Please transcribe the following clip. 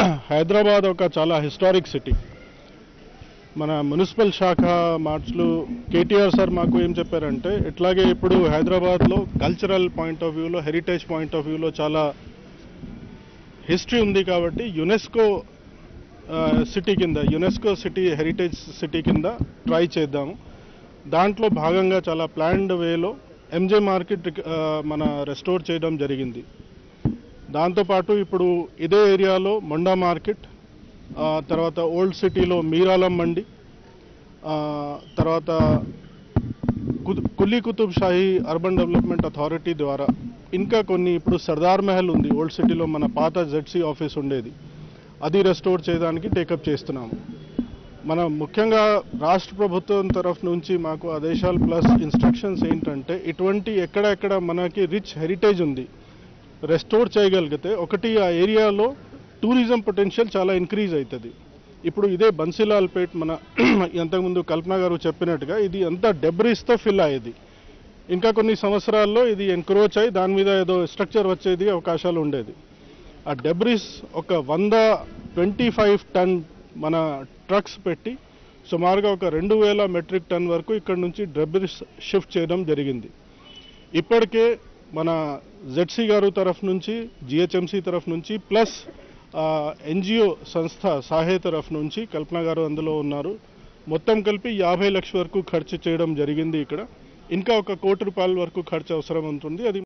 హైదరాబాద్ ఒక చాలా historic city మన మున్సిపల్ శాఖ మార్చులు కేటీఆర్ సార్ మాకు ఏం చెప్పారంటే ఇట్లాగే ఇప్పుడు హైదరాబాద్లో కల్చరల్ పాయింట్ ఆఫ్ వ్యూలో హెరిటేజ్ పాయింట్ ఆఫ్ వ్యూలో చాలా హిస్టరీ ఉంది కాబట్టి యునెస్కో సిటీ కింద యునెస్కో సిటీ హెరిటేజ్ సిటీ కింద ట్రై చేద్దాము దాంట్లో భాగంగా చాలా ప్లాన్డ్ వేలో ఎంజే మార్కెట్ ఆ, మన రెస్టోర్ చేయడం జరిగింది దాంతోపాటు ఇప్పుడు ఇదే ఏరియాలో మొండా మార్కెట్ ఆ, తర్వాత ఓల్డ్ సిటీలో మీరాలం మండి ఆ, తర్వాత కుతు- Quli Qutub Shahi urban development authority ద్వారా ఇంకా కొన్ని ఇప్పుడు సర్దార్ మహల్ ఉంది ఓల్డ్ సిటీలో మన పాత జెడ్సీ ఆఫీస్ ఉండేది అది రెస్టోర్ చేయడానికి టేకప్ చేస్తున్నాము మన ముఖ్యంగా రాష్ట్ర ప్రభుత్వం తరఫు నుంచి మాకు ఆదేశాలు ప్లస్ ఇన్స్ట్రక్షన్స్ ఏంటంటే ఇటువంటి ఎక్కడెక్కడ మనకి రిచ్ హెరిటేజ్ ఉంది రెస్టోర్ చేయగలిగితే ఒకటి ఆ ఏరియాలో టూరిజం పొటెన్షియల్ చాలా ఇంక్రీజ్ అవుతుంది ఇప్పుడు ఇదే బన్సీలాల్పేట్ మన ఇంతకుముందు కల్పన గారు చెప్పినట్టుగా ఇది అంతా డెబ్రిస్తో ఫిల్ అయ్యేది ఇంకా కొన్ని సంవత్సరాల్లో ఇది ఎంక్రోచ్ అయ్యి దాని మీద ఏదో స్ట్రక్చర్ వచ్చేది అవకాశాలు ఉండేది ఆ డెబ్రిస్ ఒక వంద ట్వంటీ ఫైవ్ టన్ మన ట్రక్స్ పెట్టి సుమారుగా ఒక రెండు వేల మెట్రిక్ టన్ వరకు ఇక్కడ నుంచి డెబ్రిస్ షిఫ్ట్ చేయడం జరిగింది ఇప్పటికే మన జెడ్సీ గారు తరఫు నుంచి జిహెచ్ఎంసీ తరఫు నుంచి ప్లస్ ఎన్జిఓ సంస్థ సాహే తరఫు నుంచి కల్పన గారు అందులో ఉన్నారు మొత్తం కలిపి యాభై లక్షల వరకు ఖర్చు చేయడం జరిగింది ఇక్కడ ఇంకా ఒక కోటి రూపాయల వరకు ఖర్చు అవసరం ఉంటుంది అది